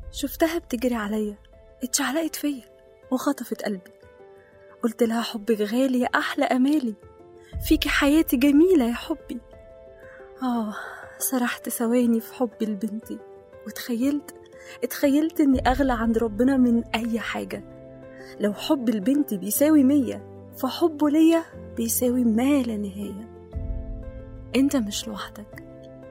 شفتها بتجري عليا اتشعلقت فيا وخطفت قلبي قلت لها حبك غالي يا أحلى أمالي فيكي حياتي جميلة يا حبي آه سرحت ثواني في حبي لبنتي وتخيلت اتخيلت إني أغلى عند ربنا من أي حاجة لو حب لبنتي بيساوي مية فحبه ليا بيساوي ما لا نهاية انت مش لوحدك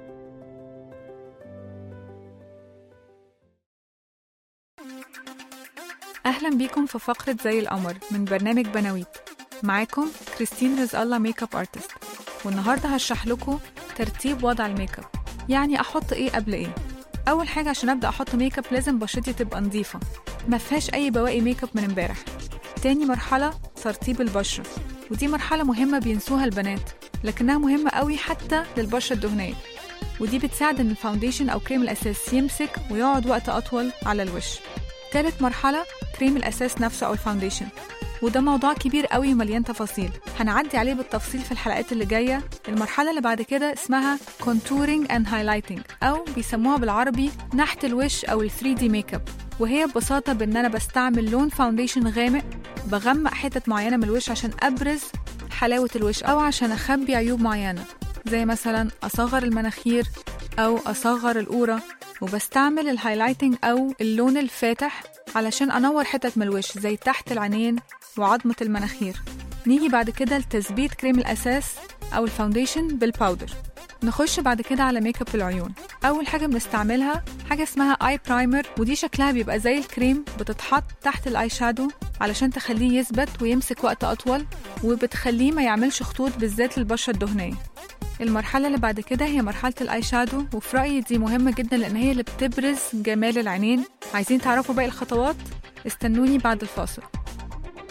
أهلا بيكم في فقرة زي القمر من برنامج بناويت معاكم كريستين رزق الله ميك اب ارتست والنهاردة هشرح لكم ترتيب وضع الميك اب يعني أحط إيه قبل إيه أول حاجة عشان أبدأ أحط ميك اب لازم بشرتي تبقى نظيفة ما فيهاش أي بواقي ميك اب من امبارح تاني مرحلة ترطيب البشرة ودي مرحلة مهمة بينسوها البنات لكنها مهمة قوي حتى للبشرة الدهنية ودي بتساعد ان الفاونديشن او كريم الاساس يمسك ويقعد وقت اطول على الوش تالت مرحلة كريم الاساس نفسه او الفاونديشن وده موضوع كبير قوي ومليان تفاصيل هنعدي عليه بالتفصيل في الحلقات اللي جاية المرحلة اللي بعد كده اسمها contouring and highlighting أو بيسموها بالعربي نحت الوش أو ال 3D ميك اب وهي ببساطة بإن أنا بستعمل لون فاونديشن غامق بغمق حتت معينة من الوش عشان أبرز حلاوة الوش أو عشان أخبي عيوب معينة زي مثلا أصغر المناخير أو أصغر القورة وبستعمل الهايلايتنج أو اللون الفاتح علشان أنور حتت من الوش زي تحت العينين وعظمة المناخير نيجي بعد كده لتثبيت كريم الأساس أو الفاونديشن بالباودر نخش بعد كده على ميك اب العيون اول حاجه بنستعملها حاجه اسمها اي برايمر ودي شكلها بيبقى زي الكريم بتتحط تحت الاي شادو علشان تخليه يثبت ويمسك وقت اطول وبتخليه ما يعملش خطوط بالذات للبشره الدهنيه المرحلة اللي بعد كده هي مرحلة الاي شادو وفي رأيي دي مهمة جدا لأن هي اللي بتبرز جمال العينين عايزين تعرفوا باقي الخطوات؟ استنوني بعد الفاصل